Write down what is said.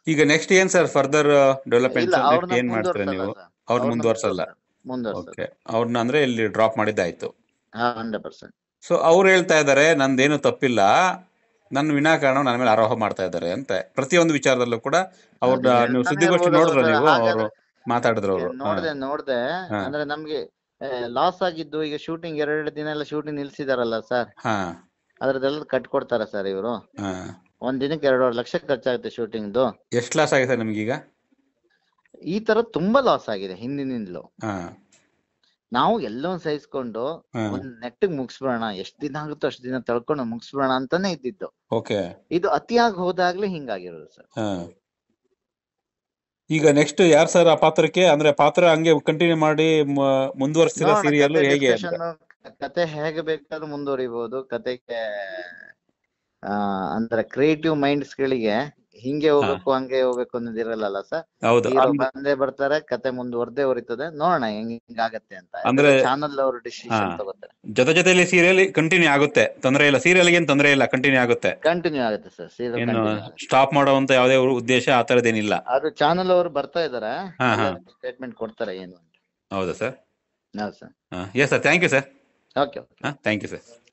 ಈಗ ನೆಕ್ಸ್ಟ್ ಏನ್ sir further development ಇಲ್ಲ ಅವ್ರನ್ನ ಏನ್ ಮಾಡ್ತೀರಾ ನೀವು ಮುಂದುವರ್ಸಲ್ಲ ಸರ್ ಅವ್ರನ್ನ ಮುಂದುವರ್ಸಲ್ಲ ಮುಂದುವರ್ಸಲ್ಲ ಓಕೆ ಅವ್ರನ್ನ ಅಂದ್ರೆ ಇಲ್ಲಿ ಡ್ರಾಪ್ ಮಾಡಿದ್ದಾಯ್ತು ಹಾ ಹಂಡ್ರೆಡ್ ಪರ್ಸೆಂಟ್ ಸೊ ಅವ್ರು ಹೇಳ್ತಾ ಇದ್ದಾರೆ ನಂದೇನು ತಪ್ಪಿಲ್ಲ ನನ್ನ ವಿನಾಕಾರಣ ನನ್ನ ಮೇಲೆ ಆರೋಪ ಮಾಡ್ತಾ ಇದ್ದಾರೆ ಅಂತ ಪ್ರತಿಯೊಂದು ವಿಚಾರದಲ್ಲೂ ಕೂಡ ಅವ್ರನ್ನ ಅದೇ ನೀವು ಹೇಳ್ತಾನೆ ಸುದ್ದಿಗೋಷ್ಠಿ ಇರ್ಬೋದು ನೋಡಿದ್ರ ಸರ್. ನೀವು ಅವರು ಹಾಗಾದ್ರೆ ಮಾತಾಡಿದ್ರು ಅವರು ನೋಡ್ದೆ ನೋಡ್ದೆ ಹಾ. ಅಂದ್ರೆ ನಮ್ಗೆ ಲಾಸ್ ಆಗಿದ್ದು ಈಗ ಶೂಟಿಂಗ್ ಎರಡು ದಿನ ಎಲ್ಲ ಶೂಟಿಂಗ್ ನಿಲ್ಸಿದಾರಲ್ಲ ಸರ್ ಹಾ ಅದ್ರದ್ದೆಲ್ಲ ಕಟ್ಕೊಡ್ತಾರ ಸರ್ ಇವರು ಹಾ ಒಂದ್ ದಿನಕ್ಕೆ ಎರಡೂವರೆ ಲಕ್ಷ ಖರ್ಚಾಗುತ್ತೆ ಶೂಟಿಂಗ್ದು ಎಷ್ಟು ಲಾಸ್ ಆಗಿದೆ ನಿಮ್ಗೀಗ ಈ ತರ ತುಂಬಾ ಲಾಸ್ ಆಗಿದೆ ಹಿಂದಿನಿಂದಲೂ ಹಾ ನಾವು ಎಲ್ಲೊಂದ್ ಸಹಿಸ್ಕೊಂಡು ಹಾ ಒಂದ್ ನೆಟ್ಟಿಗ್ ಮುಗಿಸ್ಬಿಡೋಣ ಎಷ್ಟ್ ದಿನ ಆಗುತ್ತೋ ಅಷ್ಟ್ ದಿನ ತಳ್ಕೊಂಡು ಮುಗಿಸ್ಬಿಡೋಣ ಅಂತಾನೆ ಇದ್ದಿದ್ದು ಓಕೆ ಇದು ಅತಿಯಾಗಿ ಹೋದಾಗ್ಲೇ ಹಿಂಗಾಗಿರೋದು ಸರ್ ಹಾ ಈಗ ನೆಕ್ಸ್ಟ್ ಯಾರ್ ಸರ್ ಆ ಪಾತ್ರಕ್ಕೆ ಅಂದ್ರೆ ಪಾತ್ರ ಹಂಗೆ ಕಂಟಿನ್ಯೂ ಮಾಡಿ ಮ- ಮುಂದುವರಿಸ್ತೀರಾ ನೋಡೋಣ ಸೀರಿಯಲ್ ಕತೆ ಹೇಗೆ ಅಂತ ಡಿಸ್ಕಷನ್ ಕತೆ ಹೇಗೆ ಬೇಕಾದ್ರೂ ಮುಂದುವರಿಬಹುದು ಕತೆಗೆ ಆ ಅಂದ್ರೆ ಕ್ರಿಯೇಟಿವ್ ಮೈಂಡ್ಸ್ ಗಳಿಗೆ ಹಿಂಗೆ ಹೋಗ್ಬೇಕು ಹಂಗೆ ಹೋಗ್ಬೇಕು ಅನ್ನೋದು ಇರಲ್ಲ ಸರ್ ಹೌದು ಹೀರೋ ಅಂದ್- ಬಂದೇ ಬರ್ತಾರೆ ಕತೆ ಮುಂದುವರ್ದೇ ಹೊರಿತದೆ ನೋಡೋಣ ಹೆಂಗ್ ಹಿಂಗಾಗತ್ತೆ ಅಂತ ಅಂದ್ರೆ ಚಾನಲ್ ಅವರು ಡಿಸಿಷನ್ ಹಾ. ತಗೋತಾರೆ ಜೊತೆ ಜೊತೆಲಿ ಸೀರಿಯಲ್ ಕಂಟಿನ್ಯೂ ಆಗುತ್ತೆ ತೊಂದರೆ ಇಲ್ಲ ಸೀರಿಯಲ್ ಏನ್ ತೊಂದರೆ ಇಲ್ಲ ಕಂಟಿನ್ಯೂ ಆಗುತ್ತೆ ಕಂಟಿನ್ಯೂ ಆಗುತ್ತೆ ಸರ್ ಸೀರಿಯಲ್ ಏನು ಕಂಟಿನ್ಯೂ ಸ್ಟಾಪ್ ಮಾಡುವಂತ ಯಾವುದೇ ಉದ್ದೇಶ ಆ ತರದೇನಿಲ್ಲ ಅದು ಚಾನಲ್ ಅವರು ಬರ್ತಾ ಇದಾರೆ ಹಾ, ಹಾ. ಸ್ಟೇಟ್ಮೆಂಟ್ ಕೊಡ್ತಾರೆ ಏನು ಅಂತ ಹೌದಾ ಸರ್ ಹೌದು sir yes sir thank you sir okay thank you sir